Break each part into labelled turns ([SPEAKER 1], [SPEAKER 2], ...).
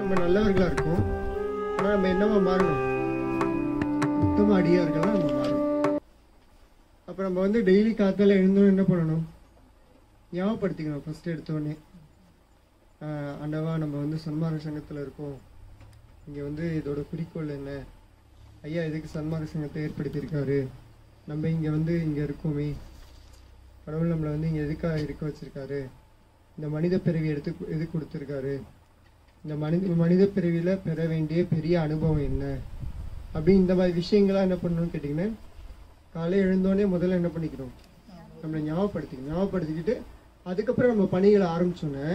[SPEAKER 1] நம்ம நல்லவர்களா இருக்கோம் ஆனா நம்ம என்னவா மாறணும் உத்தம அடியார்களா நம்ம மாறணும் அப்ப நம்ம வந்து டெய்லி காத்தால எழுந்தோம் என்ன பண்ணணும் ஞாபகப்படுத்திக்கணும் ஃபர்ஸ்ட் எடுத்தோடனே ஆண்டவா நம்ம வந்து சன்மார்க்க சங்கத்துல இருக்கோம் இங்க வந்து இதோட குறிக்கோள் என்ன ஐயா இதுக்கு சன்மார்க்க சங்கத்தை ஏற்படுத்தியிருக்காரு நம்ம இங்க வந்து இங்க இருக்கோமே கடவுள் நம்மளை வந்து இங்க எதுக்காக இருக்க வச்சிருக்காரு இந்த மனித பிறவி எடுத்து கு- எது கொடுத்துருக்காரு இந்த மனித மனித பிறவியில பெற வேண்டிய பெரிய அனுபவம் என்ன அப்படி இந்த மாதிரி விஷயங்கள்லாம் என்ன பண்ணணும்னு கேட்டிங்கன்னா காலை எழுந்தோடனே முதல்ல என்ன பண்ணிக்கணும் நம்மளை ஞாபகப்படுத்திக்கணும் ஞாபகப்படுத்திக்கிட்டு அதுக்கப்புறம் நம்ம பணிகளை ஆரம்பிச்சோன்னே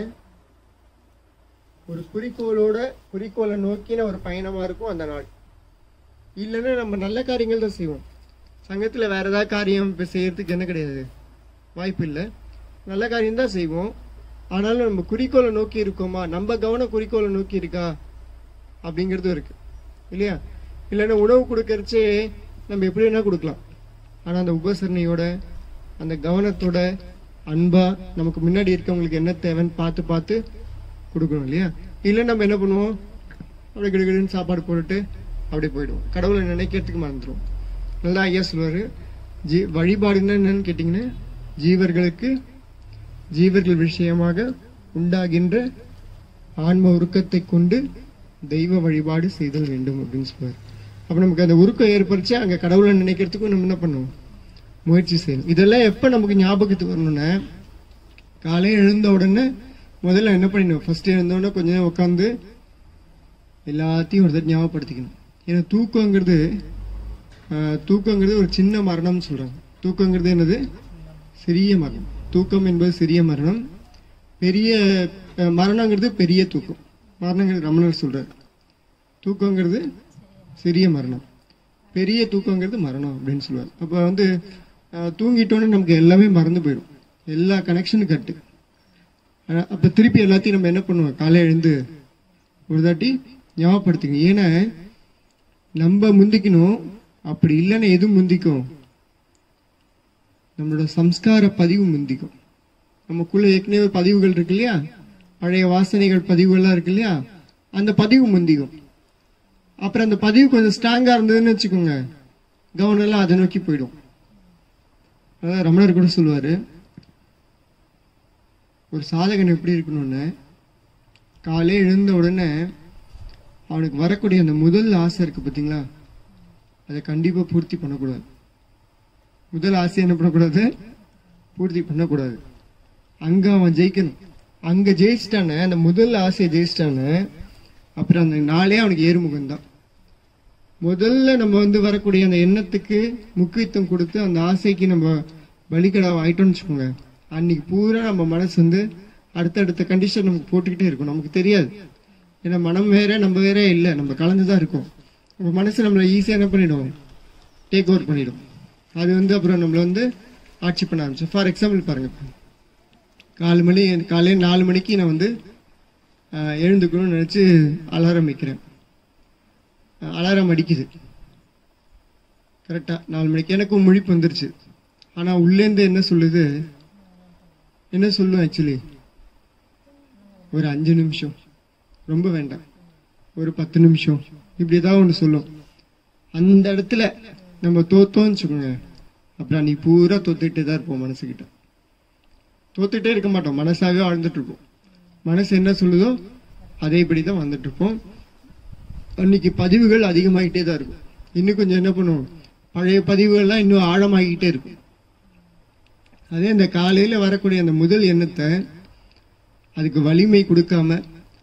[SPEAKER 1] ஒரு குறிக்கோளோட குறிக்கோளை நோக்கின ஒரு பயணமா இருக்கும் அந்த நாள் இல்லைன்னா நம்ம நல்ல காரியங்கள் தான் செய்வோம் சங்கத்துல வேற ஏதாவது காரியம் இப்போ செய்யறதுக்கு என்ன கிடையாது வாய்ப்பு இல்லை நல்ல காரியம் தான் செய்வோம் ஆனாலும் நம்ம குறிக்கோளை நோக்கி இருக்கோமா நம்ம கவனம் குறிக்கோளை நோக்கி இருக்கா அப்படிங்கிறதும் இருக்கு இல்லையா இல்லைன்னா உணவு கொடுக்கறச்சே நம்ம எப்படி வேணா கொடுக்கலாம் ஆனா அந்த உபசரணையோட அந்த கவனத்தோட அன்பா நமக்கு முன்னாடி இருக்கவங்களுக்கு என்ன தேவைன்னு பார்த்து பார்த்து கொடுக்கணும் இல்லையா இல்லை நம்ம என்ன பண்ணுவோம் அப்படியே கிடுகிடுன்னு சாப்பாடு போட்டுட்டு அப்படியே போயிடுவோம் கடவுளை நினைக்கிறதுக்கு மறந்துடுவோம் நல்லா ஐயா சொல்லுவாரு ஜீ வழிபாடுன்னா என்னன்னு கேட்டிங்கன்னா ஜீவர்களுக்கு ஜீவர்கள் விஷயமாக உண்டாகின்ற ஆன்ம உருக்கத்தை கொண்டு தெய்வ வழிபாடு செய்தல் வேண்டும் அப்படின்னு சொல்லுவார் அப்ப நமக்கு அந்த உருக்கம் ஏற்படுச்சு அங்க கடவுளை நினைக்கிறதுக்கும் நம்ம என்ன பண்ணுவோம் முயற்சி செய்யணும் இதெல்லாம் எப்ப நமக்கு ஞாபகத்துக்கு வரணும்னா காலையில் எழுந்த உடனே முதல்ல என்ன பண்ணிடணும் ஃபர்ஸ்ட் எழுந்த உடனே கொஞ்ச நேரம் உட்காந்து எல்லாத்தையும் ஒரு தடவை ஞாபகப்படுத்திக்கணும் ஏன்னா தூக்கங்கிறது ஆஹ், தூக்கங்கிறது ஒரு சின்ன மரணம்னு சொல்றாங்க தூக்கங்கிறது என்னது சிறிய மரணம் தூக்கம் என்பது சிறிய மரணம் பெரிய அஹ், மரணங்கிறது பெரிய தூக்கம் மரணங்கிறது ரமணர் சொல்றாரு தூக்கங்கிறது சிறிய மரணம் பெரிய தூக்கங்கிறது மரணம் அப்படின்னு சொல்லுவார் அப்ப வந்து அஹ், தூங்கிட்டோன்னே நமக்கு எல்லாமே மறந்து போயிடும் எல்லா கனெக்ஷனும் கட்டு ஆனா, அப்ப திருப்பி எல்லாத்தையும் நம்ம என்ன பண்ணுவோம் காலையில எழுந்து ஒரு தாட்டி ஞாபகப்படுத்துங்க ஏன்னா நம்ம முந்திக்கணும் அப்படி இல்லைன்னா எது முந்திக்கும் நம்மளோட சம்ஸ்கார பதிவு முந்திக்கும் நமக்குள்ள ஏற்கனவே பதிவுகள் இருக்கு இல்லையா பழைய வாசனைகள் பதிவுகள்லாம் இருக்கு இல்லையா அந்த பதிவு முந்திக்கும் அப்புறம் அந்த பதிவு கொஞ்சம் ஸ்ட்ராங்கா இருந்ததுன்னு வச்சுக்கோங்க கவனம் எல்லாம் அதை நோக்கி போயிடும் அதான் ரமணர் கூட சொல்லுவாரு ஒரு சாதகன் எப்படி இருக்கணும்னு காலையே எழுந்த உடனே அவனுக்கு வரக்கூடிய அந்த முதல் ஆசை இருக்கு பாத்தீங்களா அதை கண்டிப்பா பூர்த்தி பண்ணக்கூடாது முதல் ஆசை என்ன பண்ணக்கூடாது பூர்த்தி பண்ணக்கூடாது அங்க அவன் ஜெயிக்கணும் அங்க ஜெயிச்சிட்டானே அந்த முதல் ஆசையை ஜெயிச்சிட்டானே அப்புறம் அந்த நாளே அவனுக்கு ஏறுமுகம் தான் முதல்ல நம்ம வந்து வரக்கூடிய அந்த எண்ணத்துக்கு முக்கியத்துவம் கொடுத்து அந்த ஆசைக்கு நம்ம பலிக்கடா ஆயிட்டோம்னு வச்சுக்கோங்க அன்னைக்கு பூரா நம்ம மனசு வந்து அடுத்தடுத்த கண்டிஷன் நமக்கு போட்டுக்கிட்டே இருக்கும் நமக்கு தெரியாது ஏன்னா மனம் வேற நம்ம வேற இல்லை நம்ம கலந்துதான் இருக்கோம் நம்ம மனசு நம்மளை ஈஸியா என்ன பண்ணிடும் டேக் ஓவர் பண்ணிடும் அது வந்து அப்புறம் நம்மள வந்து ஆட்சி பண்ண ஆரம்பிச்சோம் ஃபார் எக்ஸாம்பிள் பாருங்க காலு மணி காலையில் நாலு மணிக்கு நான் வந்து ஆஹ், எழுந்துக்கணும்னு நினைச்சு அலாரம் வைக்கிறேன் அலாரம் அடிக்குது கரெக்டா நாலு மணிக்கு எனக்கும் முழிப்பு வந்துருச்சு ஆனா உள்ளேந்து என்ன சொல்லுது என்ன சொல்லும் ஆக்சுவலி ஒரு அஞ்சு நிமிஷம் ரொம்ப வேண்டாம் ஒரு பத்து நிமிஷம் இப்படி ஏதாவது ஒன்று சொல்லும் அந்த இடத்துல நம்ம தோத்தோம்னு வச்சுக்கோங்க அப்புறம் அன்னைக்கு பூரா தோத்துக்கிட்டே தான் இருப்போம் மனசுக்கிட்ட தோத்துட்டே இருக்க மாட்டோம் மனசாவே வாழ்ந்துட்டு இருப்போம் மனசு என்ன சொல்லுதோ அதே இப்படி தான் வந்துட்டு இருப்போம் அன்னைக்கு பதிவுகள் அதிகமாகிட்டே தான் இருக்கும் இன்னும் கொஞ்சம் என்ன பண்ணுவோம் பழைய பதிவுகள்லாம் இன்னும் ஆழமாகிக்கிட்டே இருக்கும் அதே இந்த காலையில வரக்கூடிய அந்த முதல் எண்ணத்தை அதுக்கு வலிமை கொடுக்காம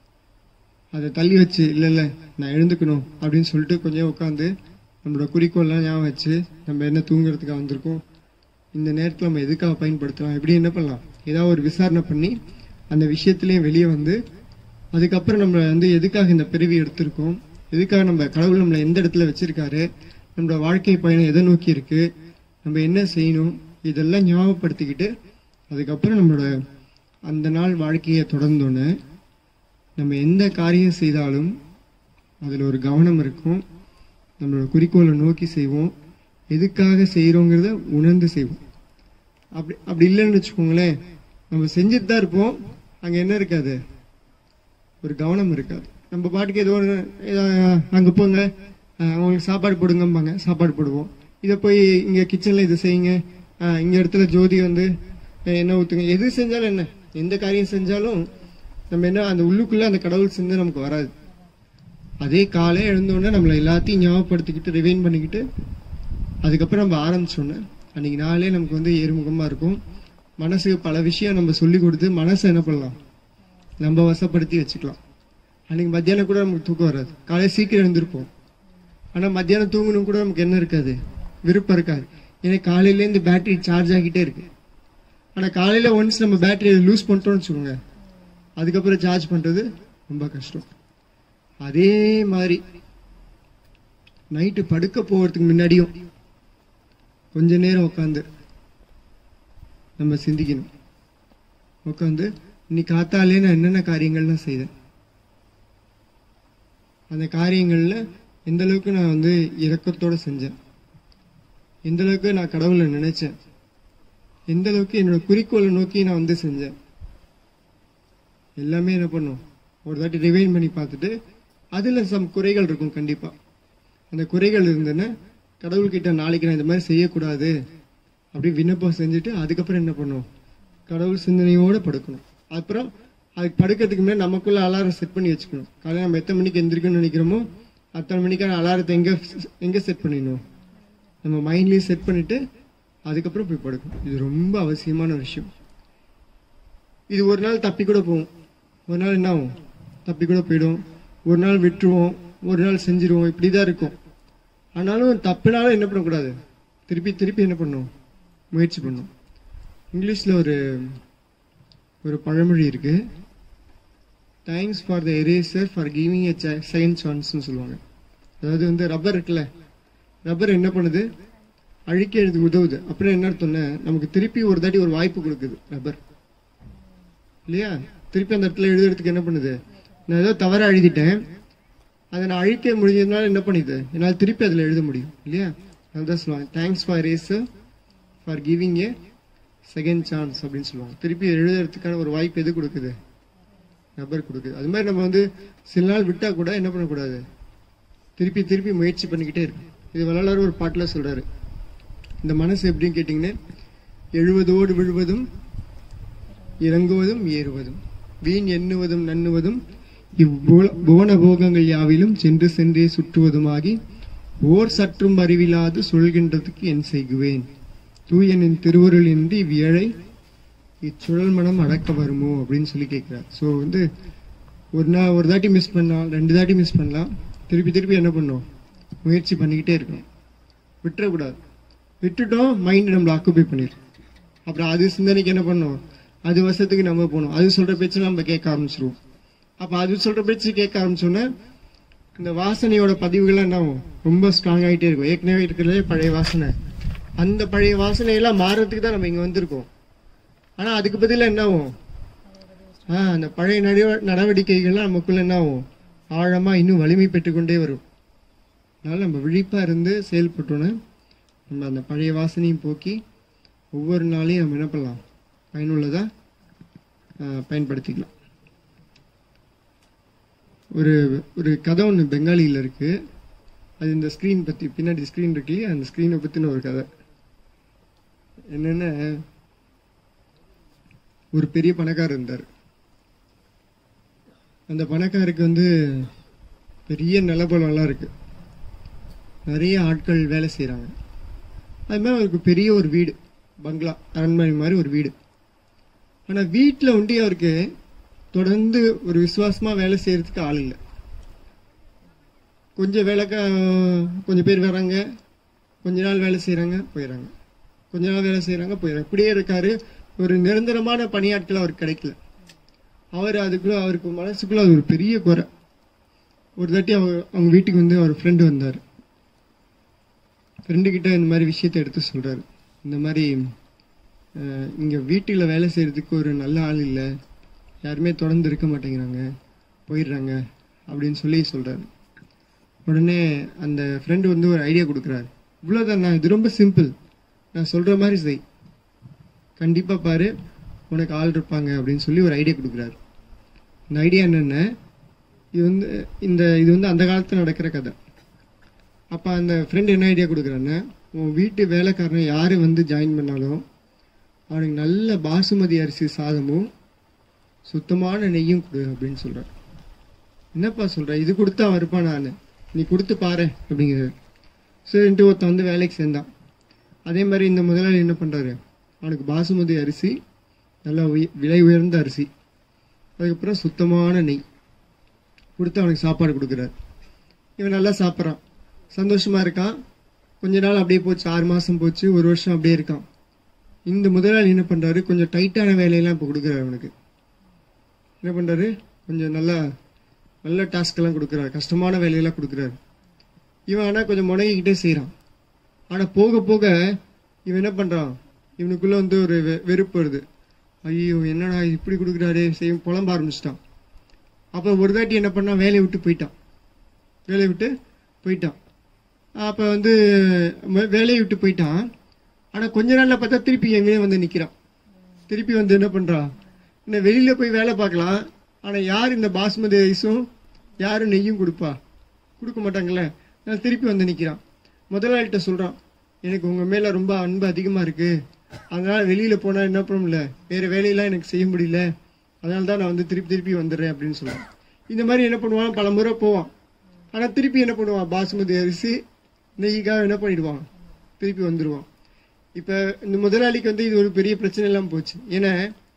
[SPEAKER 1] அதை தள்ளி வச்சு இல்ல இல்ல நான் எழுந்துக்கணும் அப்படின்னு சொல்லிட்டு கொஞ்சம் உட்காந்து நம்மளோட குறிக்கோள்லாம் ஞாபகம் வச்சு நம்ம என்ன தூங்குறதுக்காக வந்திருக்கோம் இந்த நேரத்தில் நம்ம எதுக்காக பயன்படுத்தலாம் எப்படி என்ன பண்ணலாம் ஏதாவது ஒரு விசாரணை பண்ணி அந்த விஷயத்திலையும் வெளியே வந்து அதுக்கப்புறம் நம்ம வந்து எதுக்காக இந்த பிறவி எடுத்திருக்கோம் எதுக்காக நம்ம கடவுள் நம்மளை எந்த இடத்துல வச்சிருக்காரு நம்மளோட வாழ்க்கை பயணம் எதை நோக்கி இருக்கு நம்ம என்ன செய்யணும் இதெல்லாம் ஞாபகப்படுத்திக்கிட்டு அதுக்கப்புறம் நம்மளோட அந்த நாள் வாழ்க்கையை தொடர்ந்தோன்னே நம்ம எந்த காரியம் செய்தாலும் அதில் ஒரு கவனம் இருக்கும் நம்மளோட குறிக்கோளை நோக்கி செய்வோம் எதுக்காக செய்கிறோங்கிறத உணர்ந்து செய்வோம் அப்படி அப்படி இல்லைன்னு வச்சுக்கோங்களேன் நம்ம செஞ்சுட்டு தான் இருப்போம் அங்கே என்ன இருக்காது ஒரு கவனம் இருக்காது நம்ம பாட்டுக்கு ஏதோ ஒன்று அங்கே போங்க அஹ், அவங்களுக்கு சாப்பாடு போடுங்கம்பாங்க சாப்பாடு போடுவோம் இதை போய் இங்கே கிச்சனில் இது செய்யுங்க அஹ், இங்க இடத்துல ஜோதி வந்து அஹ், எண்ணெய் ஊற்றுங்க எது செஞ்சாலும் என்ன எந்த காரியம் செஞ்சாலும் நம்ம என்ன அந்த உள்ளுக்குள்ள அந்த கடவுள் சிந்தை நமக்கு வராது அதே காலை எழுந்தோடனே நம்மளை எல்லாத்தையும் ஞாபகப்படுத்திக்கிட்டு ரிவைன் பண்ணிக்கிட்டு அதுக்கப்புறம் நம்ம ஆரம்பிச்சோன்னே அன்னைக்கு நாளே நமக்கு வந்து ஏறுமுகமா இருக்கும் மனசுக்கு பல விஷயம் நம்ம சொல்லி கொடுத்து மனசை என்ன பண்ணலாம் நம்ம வசப்படுத்தி வச்சுக்கலாம் அன்னைக்கு மத்தியானம் கூட நமக்கு தூக்கம் வராது காலையில் சீக்கிரம் எழுந்திருப்போம் ஆனால் மத்தியானம் தூங்கணும் கூட நமக்கு என்ன இருக்காது விருப்பம் இருக்காது ஏன்னா காலையிலேருந்து பேட்டரி சார்ஜ் ஆகிட்டே இருக்கு ஆனால் காலையில் ஒன்ஸ் நம்ம பேட்டரியை லூஸ் பண்ணிட்டோம்னு வச்சுக்கோங்க அதுக்கப்புறம் சார்ஜ் பண்ணுறது ரொம்ப கஷ்டம் அதே மாதிரி நைட்டு படுக்க போகிறதுக்கு முன்னாடியும் கொஞ்ச நேரம் உட்காந்து நம்ம சிந்திக்கணும் உட்காந்து இன்னைக்கு காத்தாலே நான் என்னென்ன காரியங்கள்லாம் செய்தேன் அந்த காரியங்கள்ல எந்த அளவுக்கு நான் வந்து இரக்கத்தோட செஞ்சேன் எந்த அளவுக்கு நான் கடவுளை நினைச்சேன் எந்த அளவுக்கு என்னோட குறிக்கோளை நோக்கி நான் வந்து செஞ்சேன் எல்லாமே என்ன பண்ணும் ஒரு தாட்டி ரிவைன் பண்ணி பார்த்துட்டு அதுல சம் குறைகள் இருக்கும் கண்டிப்பா அந்த குறைகள் இருந்ததுன்னா கடவுள்கிட்ட நாளைக்கு நான் இந்த மாதிரி செய்யக்கூடாது அப்படி விண்ணப்பம் செஞ்சுட்டு அதுக்கப்புறம் என்ன பண்ணும் கடவுள் சிந்தனையோட படுக்கணும் அப்புறம் அதுக்கு படுக்கிறதுக்கு முன்னாடி நமக்குள்ள அலாரம் செட் பண்ணி வச்சுக்கணும் காலையில் நம்ம எத்தனை மணிக்கு எந்திரிக்கணும்னு நினைக்கிறோமோ அத்தனை மணிக்கான அலாரத்தை எங்க எங்க செட் பண்ணிடணும் நம்ம மைண்ட்லயே செட் பண்ணிட்டு அதுக்கப்புறம் போய் படுக்கணும் இது ரொம்ப அவசியமான விஷயம் இது ஒரு நாள் தப்பி கூட போகும் ஒரு நாள் என்ன ஆகும் தப்பி கூட போயிடும் ஒரு நாள் விட்டுருவோம் ஒரு நாள் செஞ்சிருவோம் இப்படிதான் இருக்கும் ஆனாலும் தப்புனாலும் என்ன பண்ணக்கூடாது திருப்பி திருப்பி என்ன பண்ணும் முயற்சி பண்ணும் இங்கிலீஷ்ல ஒரு ஒரு பழமொழி இருக்கு thanks for the eraser for giving a second சான்ஸ்னு சொல்லுவாங்க அதாவது வந்து ரப்பர் இருக்குல்ல ரப்பர் என்ன பண்ணுது அழிக்க எழுது உதவுது அப்புறம் என்ன அர்த்தம்னா நமக்கு திருப்பி ஒரு தாட்டி ஒரு வாய்ப்பு கொடுக்குது ரப்பர் இல்லையா திருப்பி அந்த இடத்துல எழுதுறதுக்கு என்ன பண்ணுது நான் ஏதோ தவறா எழுதிட்டேன் அதை நான் அழிக்க முடிஞ்சதுனால என்ன பண்ணிது என்னால் திருப்பி அதில் எழுத முடியும் இல்லையா அதுதான் சொல்லுவாங்க thanks for eraser for giving a second chance அப்படின்னு சொல்லுவாங்க திருப்பி எழுதுறதுக்கான ஒரு வாய்ப்பு எது கொடுக்குது ரப்பர் கொடுக்குது அது மாதிரி நம்ம வந்து சில நாள் விட்டா கூட என்ன பண்ணக்கூடாது திருப்பி திருப்பி முயற்சி பண்ணிக்கிட்டே இருக்கு இது வள்ளலார் ஒரு பாட்டில் சொல்றாரு இந்த மனசு எப்படின்னு கேட்டிங்கன்னா எழுவதோடு விழுவதும் இறங்குவதும் ஏறுவதும் வீண் எண்ணுவதும் நண்ணுவதும் இவ்வுல- புவன போகங்கள் யாவிலும் சென்று சென்றே சுற்றுவதுமாகி ஓர் சற்றும் அறிவிலாது சொல்கின்றதுக்கு என் செய்குவேன் தூயனின் திருவருளின்றி இவ்வியழை இச்சுழல் மனம் அடக்க வருமோ அப்படின்னு சொல்லி கேட்கிறார் ஸோ வந்து ஒரு நாள் ஒரு தாட்டி மிஸ் பண்ணலாம் ரெண்டு தாட்டி மிஸ் பண்ணலாம் திருப்பி திருப்பி என்ன பண்ணோம் முயற்சி பண்ணிக்கிட்டே இருக்கணும் விட்டுறக்கூடாது விட்டுட்டோம் மைண்ட் நம்மளை ஆக்குபை பண்ணிடும் அப்புறம் அது சிந்தனைக்கு என்ன பண்ணோம் அது வருஷத்துக்கு நம்ம போகணும் அது சொல்ற பேச்சு நம்ம கேட்க ஆரம்பிச்சிருவோம் அப்ப அது சொல்ற பேச்சு கேட்க ஆரம்பிச்சோன்னா இந்த வாசனையோட பதிவுகள் என்ன ஆகும் ரொம்ப ஸ்ட்ராங் ஆகிட்டே இருக்கும் ஏற்கனவே இருக்கிறதே பழைய வாசனை அந்த பழைய வாசனையெல்லாம் மாறதுக்கு தான் நம்ம இங்க வந்திருக்கோம் ஆனா அதுக்கு பதிலா என்ன ஆகும் ஆஹ் அந்த பழைய நடவ- நடவடிக்கைகள்லாம் நமக்குள்ள என்ன ஆகும் ஆழமா இன்னும் வலிமை பெற்றுக்கொண்டே வரும் அதனால நம்ம விழிப்பா இருந்து செயல்பட்டோன்னா நம்ம அந்த பழைய வாசனையும் போக்கி ஒவ்வொரு நாளையும் நம்ம என்ன பண்ணலாம் பயனுள்ளதா ஆஹ், பயன்படுத்திக்கலாம் ஒரு ஒரு கதை ஒன்று பெங்காலியில் இருக்கு அது இந்த ஸ்க்ரீன் பத்தி பின்னாடி ஸ்க்ரீன் இருக்கு இல்லையா, அந்த ஸ்க்ரீனை பத்தின ஒரு கதை என்னன்னா ஒரு பெரிய பணக்காரர் இருந்தார் அந்த பணக்காரருக்கு வந்து பெரிய நிலபலம்லாம் இருக்கு நிறைய ஆட்கள் வேலை செய்கிறாங்க அது மாதிரி அவருக்கு பெரிய ஒரு வீடு பங்களா அரண்மனை மாதிரி ஒரு வீடு ஆனால் வீட்டில் ஒண்டி அவருக்கு தொடர்ந்து ஒரு விசுவாசமா வேலை செய்யறதுக்கு ஆள் இல்லை கொஞ்சம் வேலைக்கா கொஞ்சம் பேர் வராங்க கொஞ்ச நாள் வேலை செய்கிறாங்க போயிடுறாங்க கொஞ்ச நாள் வேலை செய்கிறாங்க போயிடுறாங்க இப்படியே இருக்காரு ஒரு நிரந்தரமான பணியாட்கள் அவருக்கு கிடைக்கல அவர் அதுக்குள்ள அவருக்கு மனசுக்குள்ள அது ஒரு பெரிய குறை ஒரு தாட்டி அவங்க அவங்க வீட்டுக்கு வந்து அவர் ஃப்ரெண்டு வந்தார் ஃப்ரெண்டு கிட்ட இந்த மாதிரி விஷயத்தை எடுத்து சொல்றாரு இந்த மாதிரி அஹ், இங்க வீட்டுல வேலை செய்யறதுக்கு ஒரு நல்ல ஆள் இல்லை யாருமே தொடர்ந்து இருக்க மாட்டேங்கிறாங்க போயிடுறாங்க அப்படின்னு சொல்லி சொல்றாரு உடனே அந்த ஃப்ரெண்டு வந்து ஒரு ஐடியா கொடுக்குறாரு இவ்வளோதான் நான் இது ரொம்ப சிம்பிள் நான் சொல்ற மாதிரி செய் கண்டிப்பா பாரு உனக்கு ஆள் இருப்பாங்க அப்படின்னு சொல்லி ஒரு ஐடியா கொடுக்குறாரு இந்த ஐடியா என்னென்ன இது வந்து இந்த இது வந்து அந்த காலத்தில் நடக்கிற கதை அப்போ அந்த ஃப்ரெண்ட் என்ன ஐடியா கொடுக்குறான்னா உன் வீட்டு வேலைக்காரனை யார் வந்து ஜாயின் பண்ணாலும் அவனுக்கு நல்ல பாசுமதி அரிசி சாதமும் சுத்தமான நெய்யும் கொடு அப்படின்னு சொல்கிறார் என்னப்பா சொல்ற இது கொடுத்தா அவன் இருப்பான் நான் நீ கொடுத்து பாரு அப்படிங்கிறாரு சரின்ட்டு ஒருத்தன் வந்து வேலைக்கு சேர்ந்தான் அதே மாதிரி இந்த முதலாளி என்ன பண்ணுறாரு அவனுக்கு பாசுமதி அரிசி நல்ல உய- விலை உயர்ந்த அரிசி அதுக்கப்புறம் சுத்தமான நெய் கொடுத்து அவனுக்கு சாப்பாடு கொடுக்குறாரு இவன் நல்லா சாப்பிட்றான் சந்தோஷமா இருக்கான் கொஞ்ச நாள் அப்படியே போச்சு ஆறு மாசம் போச்சு ஒரு வருஷம் அப்படியே இருக்கான் இந்த முதலாளி என்ன பண்றாரு கொஞ்சம் டைட்டான வேலையெல்லாம் இப்போ கொடுக்குறாரு அவனுக்கு என்ன பண்றாரு கொஞ்சம் நல்லா நல்ல டாஸ்க் எல்லாம் கொடுக்குறாரு கஷ்டமான வேலையெல்லாம் கொடுக்குறாரு இவன் ஆனா கொஞ்சம் முடங்கிக்கிட்டே செய்றான் ஆனா போக போக இவன் என்ன பண்றான் இவனுக்குள்ள வந்து ஒரு வெ- வெறுப்பு வருது ஐயோ என்னடா இப்படி கொடுக்குறாரு செய்ய புலம்ப ஆரம்பிச்சிட்டான் அப்போ ஒரு தாட்டி என்ன பண்ணான் வேலையை விட்டு போயிட்டான் வேலையை விட்டு போயிட்டான் அப்போ வந்து ம- வேலையை விட்டு போயிட்டான் ஆனால் கொஞ்ச நாளில் பார்த்தா திருப்பி எங்கேயும் வந்து நிற்கிறான் திருப்பி வந்து என்ன பண்ணுறான் இன்னும் வெளியில் போய் வேலை பார்க்கலாம் ஆனால் யார் இந்த பாஸ்மதி ரைஸும் யாரும் நெய்யும் கொடுப்பா கொடுக்க மாட்டாங்கல்ல அதனால திருப்பி வந்து நிற்கிறான் முதலாளிகிட்ட சொல்கிறான் எனக்கு உங்கள் மேலே ரொம்ப அன்பு அதிகமாக இருக்குது அதனால் வெளியில் போனால் என்ன ப்ராப்ளம் இல்லை வேறு வேலையெல்லாம் எனக்கு செய்ய முடியல அதனால தான் நான் வந்து திருப்பி திருப்பி வந்துடுறேன் அப்படின்னு சொல்லுவான் இந்த மாதிரி என்ன பண்ணுவான் பல முறை போவான் ஆனால் திருப்பி என்ன பண்ணுவான் பாசுமதி அரிசி நெய்க்காக என்ன பண்ணிடுவான் திருப்பி வந்துடுவான் இப்போ இந்த முதலாளிக்கு வந்து இது ஒரு பெரிய பிரச்சனை இல்லாமல் போச்சு ஏன்னா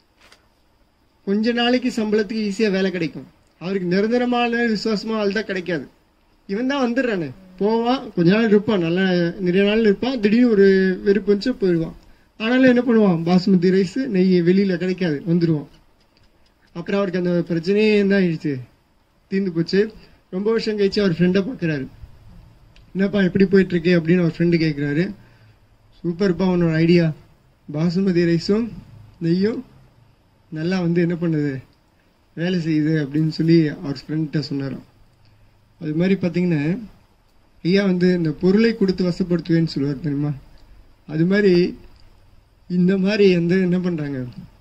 [SPEAKER 1] கொஞ்ச நாளைக்கு சம்பளத்துக்கு ஈஸியாக வேலை கிடைக்கும் அவருக்கு நிரந்தரமான விசுவாசமா ஆள் தான் கிடைக்காது இவன் தான் வந்துடுறானே போவான் கொஞ்ச நாள் இருப்பான் நல்லா நிறைய நாள் இருப்பான் திடீர்னு ஒரு வெறுப்பு வந்துச்சு போயிடுவான் ஆனாலும் என்ன பண்ணுவான் பாசுமதி ரைஸ் நெய் வெளியில கிடைக்காது வந்துடுவான் அப்புறம் அவருக்கு அந்த பிரச்சனையே என்ன ஆயிடுச்சு தீர்ந்து போச்சு ரொம்ப வருஷம் கழிச்சு அவர் ஃப்ரெண்டை பார்க்குறாரு என்னப்பா எப்படி போயிட்டு இருக்கு அப்படின்னு அவர் ஃப்ரெண்டு கேட்குறாரு சூப்பர்ப்பா உன்னோட ஐடியா பாசுமதி ரைஸும் நெய்யும் நல்லா வந்து என்ன பண்ணுது வேலை செய்யுது அப்படின்னு சொல்லி அவர் ஃப்ரெண்ட்ட சொன்னாராம் அது மாதிரி பார்த்தீங்கன்னா ஐயா வந்து இந்த பொருளை கொடுத்து வசப்படுத்துவேன்னு சொல்லுவார் தெரியுமா அது மாதிரி இந்த மாதிரி வந்து என்ன பண்ணுறாங்க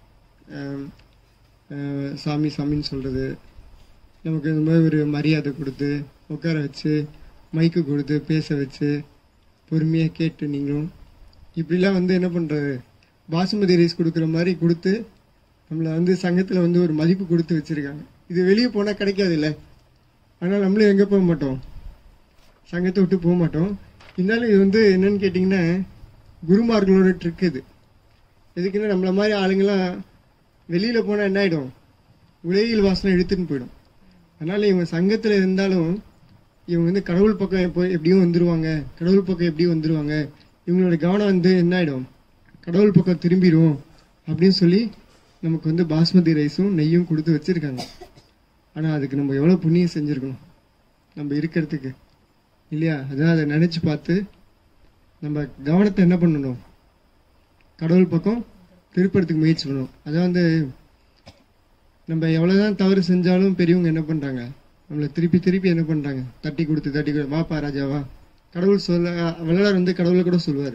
[SPEAKER 1] சாமி சாமின்னு சொல்கிறது நமக்கு இந்த மாதிரி ஒரு மரியாதை கொடுத்து உட்கார வச்சு மைக்கு கொடுத்து பேச வச்சு பொறுமையாக கேட்டு நீங்களும் இப்படிலாம் வந்து என்ன பண்ணுறது பாசுமதி ரைஸ் கொடுக்குற மாதிரி கொடுத்து நம்மளை வந்து சங்கத்தில் வந்து ஒரு மதிப்பு கொடுத்து வச்சுருக்காங்க இது வெளியே போனால் கிடைக்காது இல்லை ஆனால் நம்மளும் எங்கே போக மாட்டோம் சங்கத்தை விட்டு போக மாட்டோம் இருந்தாலும் இது வந்து என்னன்னு கேட்டிங்கன்னா குருமார்களோட ட்ரிக் இது எதுக்குன்னா நம்மள மாதிரி ஆளுங்கெல்லாம் வெளியில் போனால் என்ன ஆகிடும் உலகில் வாசனை எடுத்துன்னு போயிடும் அதனால் இவங்க சங்கத்தில் இருந்தாலும் இவங்க வந்து கடவுள் பக்கம் எப்போ எப்படியும் வந்துருவாங்க கடவுள் பக்கம் எப்படியும் வந்துருவாங்க இவங்களோட கவனம் வந்து என்ன ஆகிடும் கடவுள் பக்கம் திரும்பிடும் அப்படின்னு சொல்லி நமக்கு வந்து பாஸ்மதி ரைஸும் நெய்யும் கொடுத்து வச்சுருக்காங்க ஆனால் அதுக்கு நம்ம எவ்வளோ புண்ணியம் செஞ்சுருக்கணும் நம்ம இருக்கிறதுக்கு இல்லையா அதான் அதை நினச்சி பார்த்து நம்ம கவனத்தை என்ன பண்ணணும் கடவுள் பக்கம் திருப்பறதுக்கு முயற்சி பண்ணணும் அதான் வந்து நம்ம எவ்வளோதான் தவறு செஞ்சாலும் பெரியவங்க என்ன பண்ணுறாங்க நம்மளை திருப்பி திருப்பி என்ன பண்ணுறாங்க தட்டி கொடுத்து தட்டி கொடு வாப்பா ராஜா வா கடவுள் சொல்ல வள்ளலார் வந்து கடவுளை கூட சொல்லுவார்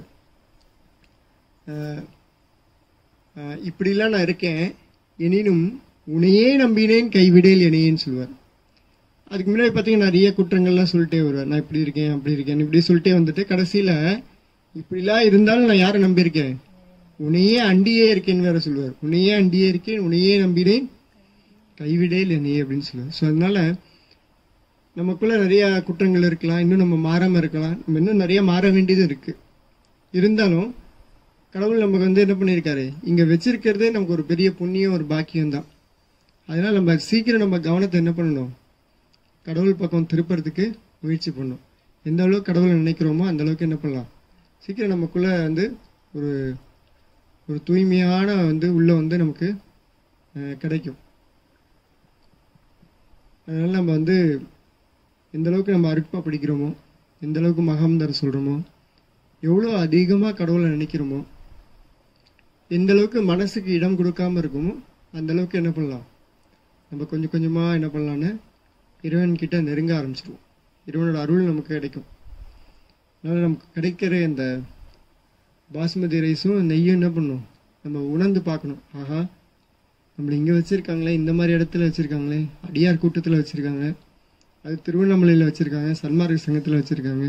[SPEAKER 1] இப்படிலாம் நான் இருக்கேன் எனினும் உன்னையே நம்பினேன் கைவிடேல் என்னையேன்னு சொல்லுவார் அதுக்கு முன்னாடி பார்த்தீங்கன்னா நிறைய குற்றங்கள்லாம் சொல்லிட்டே வருவார் நான் இப்படி இருக்கேன் அப்படி இருக்கேன் இப்படி சொல்லிட்டே வந்துட்டு கடைசியில் இப்படிலாம் இருந்தாலும் நான் யாரை நம்பியிருக்கேன் உன்னையே அண்டியே இருக்கேன்னு வேற சொல்லுவார் உன்னையே அண்டியே இருக்கேன் உன்னையே நம்பினேன் கைவிடேல் என்னையே அப்படின்னு சொல்லுவார் ஸோ அதனால நமக்குள்ள நிறைய குற்றங்கள் இருக்கலாம் இன்னும் நம்ம மாறாம இருக்கலாம் நம்ம இன்னும் நிறைய மாற வேண்டியது இருக்கு இருந்தாலும் கடவுள் நமக்கு வந்து என்ன பண்ணியிருக்காரு இங்க வச்சிருக்கிறதே நமக்கு ஒரு பெரிய புண்ணியம் ஒரு பாக்கியம் தான் அதனால நம்ம சீக்கிரம் நம்ம கவனத்தை என்ன பண்ணணும் கடவுள் பக்கம் திருப்புறதுக்கு முயற்சி பண்ணணும் எந்த அளவுக்கு கடவுளை நினைக்கிறோமோ அந்த அளவுக்கு என்ன பண்ணலாம் சீக்கிரம் நமக்குள்ள வந்து ஒரு ஒரு தூய்மையான வந்து உள்ள வந்து நமக்கு அஹ், கிடைக்கும் அதனால நம்ம வந்து எந்த அளவுக்கு நம்ம அருட்பா படிக்கிறோமோ எந்த அளவுக்கு மகாமந்தர் சொல்கிறோமோ எவ்வளோ அதிகமாக கடவுளை நினைக்கிறோமோ எந்த அளவுக்கு மனசுக்கு இடம் கொடுக்காம இருக்குமோ அந்த அளவுக்கு என்ன பண்ணலாம் நம்ம கொஞ்சம் கொஞ்சமாக என்ன பண்ணலான்னு இறைவன் கிட்ட நெருங்க ஆரம்பிச்சிடுவோம் இறைவனோட அருள் நமக்கு கிடைக்கும் அதனால் நமக்கு கிடைக்கிற இந்த பாஸ்மதி ரைஸும் நெய்யும் என்ன பண்ணும் நம்ம உணர்ந்து பார்க்கணும் ஆஹா நம்மளை இங்கே வச்சுருக்காங்களே இந்த மாதிரி இடத்துல வச்சுருக்காங்களே அடியார் கூட்டத்தில் வச்சுருக்காங்க அது திருவண்ணாமலையில் வச்சுருக்காங்க சன்மார்க்க சங்கத்தில் வச்சுருக்காங்க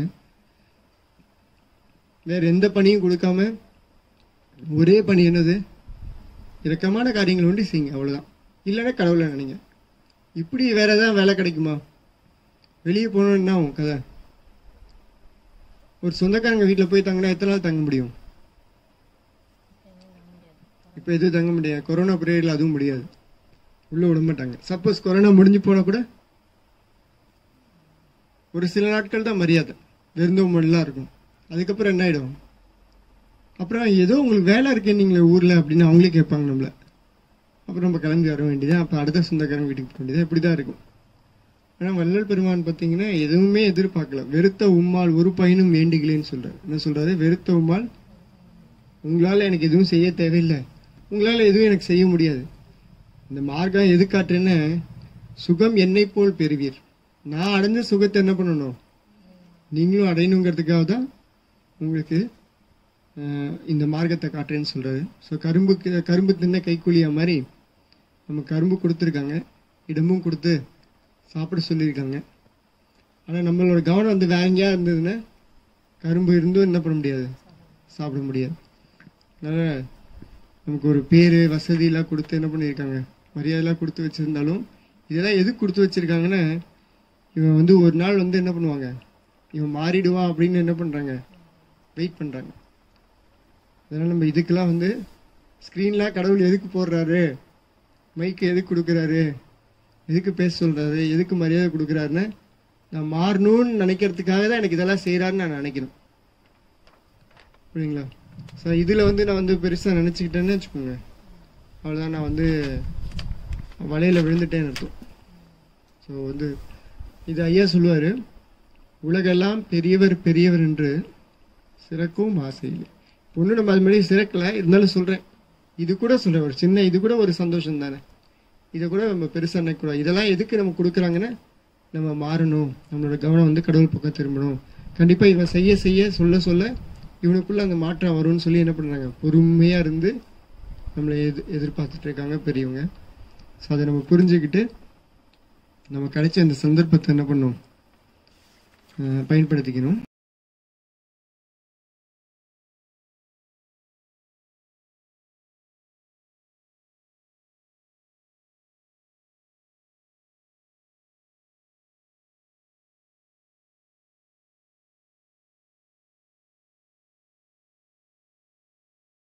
[SPEAKER 1] வேற எந்த பணியும் கொடுக்காம ஒரே பணி என்னது இரக்கமான காரியங்கள் ஒண்டி செய்யுங்க அவ்வளவுதான் இல்லைன்னா கடவுளை நினைங்க இப்படி வேற ஏதாவது வேலை கிடைக்குமா வெளியே போகணும்னா என்ன ஆகும் கதை ஒரு சொந்தக்காரங்க வீட்டில் போய் தங்கினா எத்தனை நாள் தங்க முடியும் இப்போ எதுவும் தங்க முடியாது கொரோனா பீரியடில் அதுவும் முடியாது உள்ள விட மாட்டாங்க சப்போஸ் கொரோனா முடிஞ்சு போனா கூட ஒரு சில நாட்கள் தான் மரியாதை விருந்தோம்பலாம் இருக்கும் அதுக்கப்புறம் என்ன ஆயிடும் அப்புறம் ஏதோ உங்களுக்கு வேலை இருக்கேன்னீங்களே ஊரில் அப்படின்னு அவங்களே கேட்பாங்க நம்மள அப்புறம் நம்ம கிளம்பி வர வேண்டியது அப்போ அடுத்த சொந்தக்காரங்க வீட்டுக்கு போக வேண்டியது இப்படி தான் இருக்கும் ஆனால் வள்ளல் பெருமான் பார்த்தீங்கன்னா எதுவுமே எதிர்பார்க்கல வெறுத்த உம்மால் ஒரு பயனும் வேண்டுகளேன்னு சொல்றாரு என்ன சொல்றாரு வெறுத்த உம்மால் உங்களால் எனக்கு எதுவும் செய்ய தேவையில்லை உங்களால் எதுவும் எனக்கு செய்ய முடியாது இந்த மார்க்கம் எது காட்டுறேன்னு சுகம் என்னை போல் பெறுவீர் நான் அடைஞ்ச சுகத்தை என்ன பண்ணணும் நீங்களும் அடையணுங்கிறதுக்காக தான் உங்களுக்கு அஹ், இந்த மார்க்கத்தை காட்டுறேன்னு சொல்றாரு ஸோ கரும்புக்கு கரும்பு தின்ன கைக்கூலியா மாதிரி நம்ம கரும்பு கொடுத்துருக்காங்க இடமும் கொடுத்து சாப்பிட சொல்லியிருக்காங்க ஆனால் நம்மளோட கவனம் வந்து வேற எங்கேயா இருந்ததுன்னா கரும்பு இருந்தும் என்ன பண்ண முடியாது சாப்பிட முடியாது அதனால் நமக்கு ஒரு பேர் வசதியெல்லாம் கொடுத்து என்ன பண்ணியிருக்காங்க மரியாதைலாம் கொடுத்து வச்சுருந்தாலும் இதெல்லாம் எதுக்கு கொடுத்து வச்சுருக்காங்கன்னா இவன் வந்து ஒரு நாள் வந்து என்ன பண்ணுவாங்க இவன் மாறிடுவான் அப்படின்னு என்ன பண்ணுறாங்க வெயிட் பண்ணுறாங்க அதனால் நம்ம இதுக்கெல்லாம் வந்து ஸ்க்ரீன்லாம் கடவுள் எதுக்கு போடுறாரு மைக்கு எதுக்கு கொடுக்குறாரு எதுக்கு பேச சொல்கிறாரு எதுக்கு மரியாதை கொடுக்குறாருன்னு நான் மாறணும்னு நினைக்கிறதுக்காக தான் எனக்கு இதெல்லாம் செய்கிறாருன்னு நான் நினைக்கிறேன் புரியுங்களா ஸோ இதில் வந்து நான் வந்து பெருசாக நினச்சிக்கிட்டேன்னு வச்சுக்கோங்க அவ்வளோதான் நான் வந்து வலையில் விழுந்துட்டேன்னு அர்த்தம் ஸோ வந்து இது ஐயா சொல்லுவார் உலகெல்லாம் பெரியவர் பெரியவர் என்று சிறக்கும் ஆசையில் ஒன்றும் நம்ம அது மாதிரி சிறக்கலை இருந்தாலும் சொல்கிறேன் இது கூட சொல்கிறேன் ஒரு சின்ன இது கூட ஒரு சந்தோஷம் தானே இதை கூட நம்ம பெருசாக நினைக்கூடாது இதெல்லாம் எதுக்கு நம்ம கொடுக்குறாங்கன்னா நம்ம மாறணும் நம்மளோட கவனம் வந்து கடவுள் பக்கம் திரும்பணும் கண்டிப்பாக இவன் செய்ய செய்ய சொல்ல சொல்ல இவனுக்குள்ள அந்த மாற்றம் வரும்னு சொல்லி என்ன பண்ணுறாங்க பொறுமையாக இருந்து நம்மளை எது எதிர்பார்த்துட்டு இருக்காங்க பெரியவங்க ஸோ அதை நம்ம புரிஞ்சுக்கிட்டு நம்ம கிடைச்ச அந்த சந்தர்ப்பத்தை என்ன பண்ணணும் அஹ் பயன்படுத்திக்கணும்